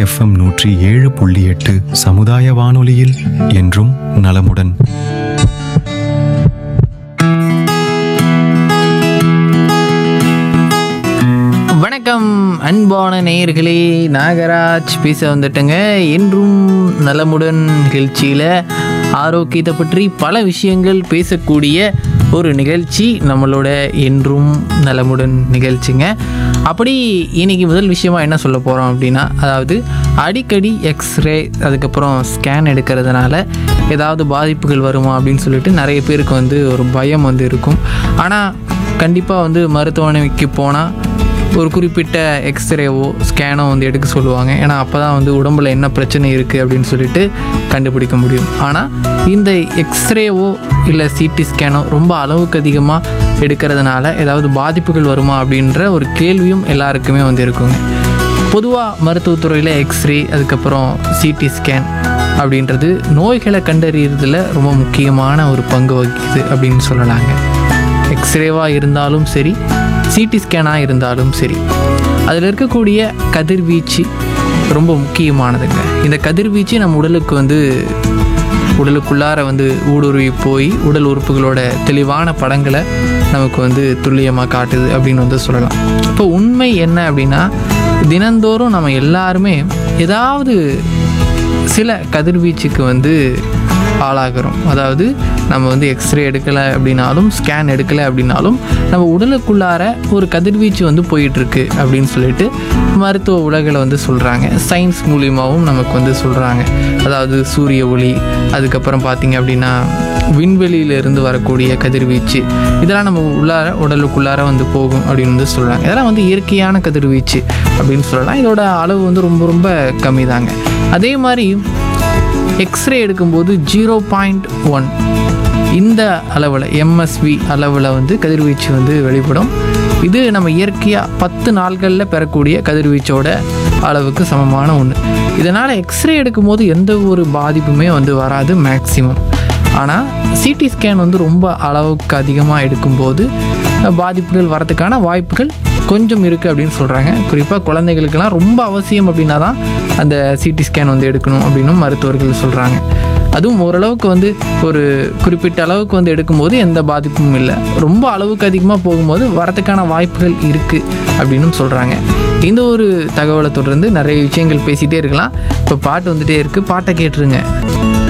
FM நூற்றி ஏழு புள்ளி எட்டு சமுதாய வானொலியில் என்றும் நலமுடன் வணக்கம் அன்பான நேயர்களே நாகராஜ் பேச வந்துட்டேங்க என்றும் நலமுடன் நிகழ்ச்சியில் ஆரோக்கியத்தை பற்றி பல விஷயங்கள் பேசக்கூடிய ஒரு நிகழ்ச்சி நம்மளோட என்றும் நலமுடன் நிகழ்ச்சிங்க அப்படி இன்னைக்கு முதல் விஷயமா என்ன சொல்ல போகிறோம் அப்படின்னா அதாவது அடிக்கடி எக்ஸ்ரே அதுக்கப்புறம் ஸ்கேன் எடுக்கிறதுனால ஏதாவது பாதிப்புகள் வருமா அப்படின்னு சொல்லிட்டு நிறைய பேருக்கு வந்து ஒரு பயம் வந்து இருக்கும் ஆனால் கண்டிப்பாக வந்து மருத்துவமனைக்கு போனால் ஒரு குறிப்பிட்ட எக்ஸ்ரேவோ ஸ்கேனோ வந்து எடுக்க சொல்லுவாங்க ஏன்னா அப்போ தான் வந்து உடம்புல என்ன பிரச்சனை இருக்குது அப்படின்னு சொல்லிட்டு கண்டுபிடிக்க முடியும் ஆனால் இந்த எக்ஸ்ரேவோ இல்லை சிடி ஸ்கேனோ ரொம்ப அளவுக்கு அதிகமாக எடுக்கிறதுனால ஏதாவது பாதிப்புகள் வருமா அப்படின்ற ஒரு கேள்வியும் எல்லாருக்குமே வந்து இருக்குங்க பொதுவாக மருத்துவத்துறையில் எக்ஸ்ரே அதுக்கப்புறம் சிடி ஸ்கேன் அப்படின்றது நோய்களை கண்டறியறதுல ரொம்ப முக்கியமான ஒரு பங்கு வகிக்குது அப்படின்னு சொல்லலாங்க எக்ஸ்ரேவாக இருந்தாலும் சரி சிடி ஸ்கேனாக இருந்தாலும் சரி அதில் இருக்கக்கூடிய கதிர்வீச்சு ரொம்ப முக்கியமானதுங்க இந்த கதிர்வீச்சு நம்ம உடலுக்கு வந்து உடலுக்குள்ளார வந்து ஊடுருவி போய் உடல் உறுப்புகளோட தெளிவான படங்களை நமக்கு வந்து துல்லியமாக காட்டுது அப்படின்னு வந்து சொல்லலாம் இப்போ உண்மை என்ன அப்படின்னா தினந்தோறும் நம்ம எல்லாருமே ஏதாவது சில கதிர்வீச்சுக்கு வந்து ஆளாகிறோம் அதாவது நம்ம வந்து எக்ஸ்ரே எடுக்கலை அப்படின்னாலும் ஸ்கேன் எடுக்கலை அப்படின்னாலும் நம்ம உடலுக்குள்ளார ஒரு கதிர்வீச்சு வந்து போயிட்டுருக்கு அப்படின்னு சொல்லிட்டு மருத்துவ உலகில் வந்து சொல்கிறாங்க சயின்ஸ் மூலியமாகவும் நமக்கு வந்து சொல்கிறாங்க அதாவது சூரிய ஒளி அதுக்கப்புறம் பார்த்திங்க அப்படின்னா விண்வெளியிலிருந்து வரக்கூடிய கதிர்வீச்சு இதெல்லாம் நம்ம உள்ளார உடலுக்குள்ளார வந்து போகும் அப்படின்னு வந்து சொல்கிறாங்க இதெல்லாம் வந்து இயற்கையான கதிர்வீச்சு அப்படின்னு சொல்லலாம் இதோட அளவு வந்து ரொம்ப ரொம்ப கம்மி தாங்க அதே மாதிரி எக்ஸ்ரே எடுக்கும்போது ஜீரோ பாயிண்ட் ஒன் இந்த அளவில் எம்எஸ்வி அளவில் வந்து கதிர்வீச்சு வந்து வெளிப்படும் இது நம்ம இயற்கையாக பத்து நாள்களில் பெறக்கூடிய கதிர்வீச்சோட அளவுக்கு சமமான ஒன்று இதனால் எக்ஸ்ரே எடுக்கும்போது எந்த ஒரு பாதிப்புமே வந்து வராது மேக்ஸிமம் ஆனால் சிடி ஸ்கேன் வந்து ரொம்ப அளவுக்கு அதிகமாக எடுக்கும்போது பாதிப்புகள் வரதுக்கான வாய்ப்புகள் கொஞ்சம் இருக்குது அப்படின்னு சொல்கிறாங்க குறிப்பாக குழந்தைகளுக்கெல்லாம் ரொம்ப அவசியம் அப்படின்னா தான் அந்த சிடி ஸ்கேன் வந்து எடுக்கணும் அப்படின்னு மருத்துவர்கள் சொல்கிறாங்க அதுவும் ஓரளவுக்கு வந்து ஒரு குறிப்பிட்ட அளவுக்கு வந்து எடுக்கும்போது எந்த பாதிப்பும் இல்லை ரொம்ப அளவுக்கு அதிகமாக போகும்போது வரதுக்கான வாய்ப்புகள் இருக்குது அப்படின்னு சொல்கிறாங்க இந்த ஒரு தகவலை தொடர்ந்து நிறைய விஷயங்கள் பேசிகிட்டே இருக்கலாம் இப்போ பாட்டு வந்துட்டே இருக்குது பாட்டை கேட்டுருங்க